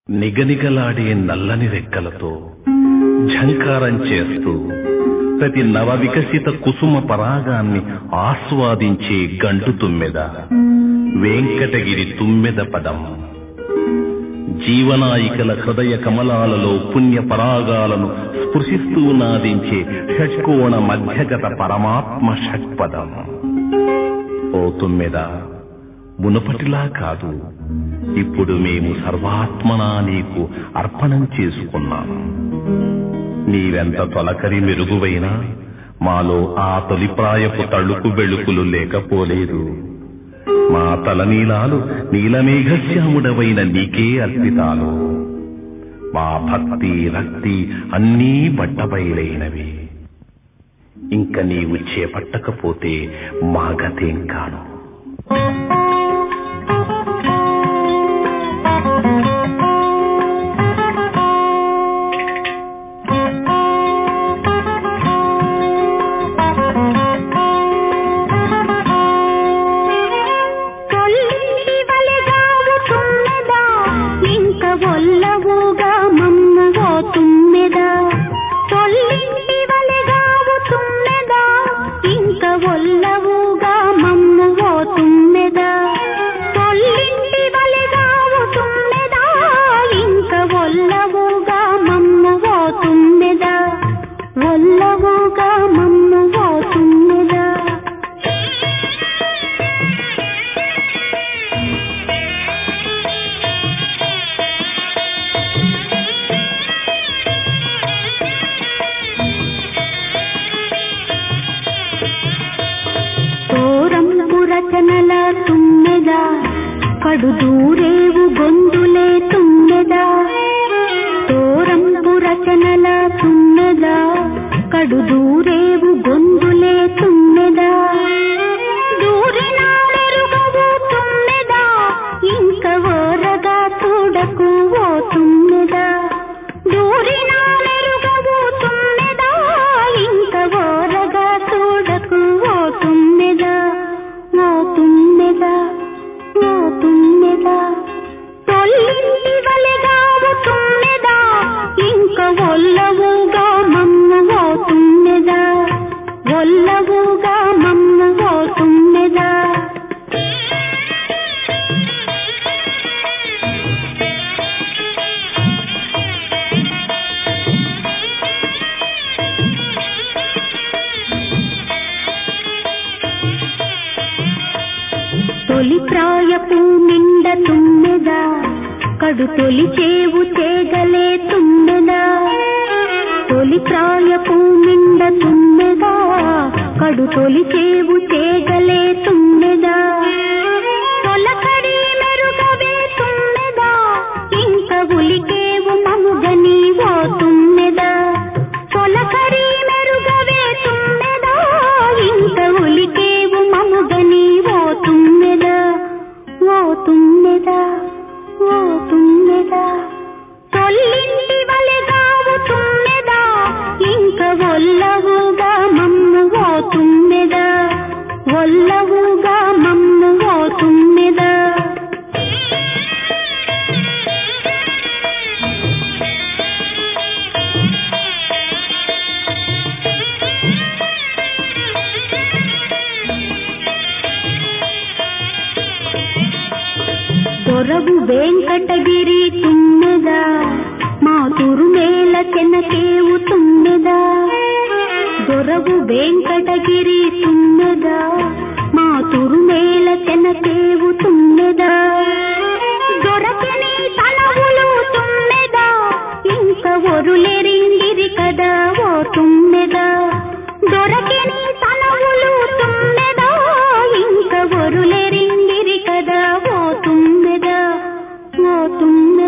నిగనిగలాడే నల్లని రెక్కలతో ఝంకారం చేస్తూ ప్రతి నవ వికసిత కుసుమ పరాగాన్ని ఆస్వాదించే గంటు తుమ్మెద వెంకటగిరి తుమ్మెద పదం జీవనాయికల హృదయ కమలాలలో పుణ్య పరాగాలను స్పృశిస్తూ నాదించే షట్కోణ మధ్యగత పరమాత్మ షట్పదం ఓ తుమ్మెద మునుపటిలా కాదు ఇప్పుడు మేము సర్వాత్మనా నీకు అర్పణం చేసుకున్నాం నీవెంత తొలకరి మెరుగువైనా మాలో ఆ తొలిప్రాయపు తళుకు బెళుకులు లేకపోలేదు మా తలనీలాలు నీలమేఘశ్యాముడవైన నీకే అర్పితాలు మా భక్తి రక్తి అన్నీ బట్టబయలైనవి ఇంక నీవు చేపట్టకపోతే మా గతేం కాను కొల్లింటి వలెగావు తుమ్మెదా, ఇంక ఒల్లవుగా మమ్ముగో తుమ్మెదా. కొల్లింటి వలెగావు తుమ్మెదా, ఇంక ఒల్లవుగా మమ్ముగో తుమ్మెదా. కొల్లింటి వలెగావు తుమ్మెదా, ఇంక ఒల్లవుగా మమ్ముగో తుమ్మెదా. ఒల్లవుగా మమ్ముగో తుమ్మెదా తోరంపు రచనల తుమ్మెదా కడు దూరేవు గొంతులే తుమ్మెదా తోరంపు రచనల తుమ్మెదా కడు దూరేవు గొంతులే తుమ్మెదా దూరినా మెరుగవు తుమ్మెదా ఇంక ఓరగా చూడకు ఓ తుమ్మెదా దూరినా మెరుగవు తుమ్మెదా ఇంక ఓరగా చూడకు ఓ తుమ్మెదా ఓ తుమ్మెదా ఓ తుమ్మెదా తొల్లింటి వలెగావు తుమ్మెదా ఇంక ఒల్లవుగా మమ్ము ఓ తుమ్మెదా ఒల్లవుగా మమ్ము ఓ తుమ్మెదా తొలి ప్రాయపు నిండ తుమ్మెదా కడు తొలి చేవు తేగలే తుమ్మెదా తొలి ప్రాయపు నిండ తుమ్మెదా కడు తొలి చేవు తేగలే తుమ్మెదా తొలకరి మెరుగవే తుమ్మెదా ఇంక ఉలికేవు మముగని ఓ తుమ్మెదా తొలకరి మెరుగవే తుమ్మెదా ఇంక ఉలికేవు మముగని ఓ తుమ్మెదా ఓ తుమ్మెదా ఓ తుమ్మెదా తొల్లింటి వలెగావు తుమ్మెదా ఇంక ఒల్లవుగా మమ్ము ఓ తుమ్మెదా ఒల్లవుగా మమ్ము ఓ తుమ్మెదా దొరవు వెంకటగిరి తుమ్మెదా మా తురుమేల చెనకేవు తుమ్మెదా దొరవు వెంకటగిరి తుమ్మెదా మా తురుమేల చెనకేవు తుమ్మెదా దొరకని తలవులు తుమ్మెదా ఇంక ఒరులెరింగిరి కదా ఓ తుమ్మెదా దొరకని తలవులు తుమ్మెదా ఇంక ఒరులెరింగిరి కదా ఓ తుమ్మెదా ఓ తుమ్మెదా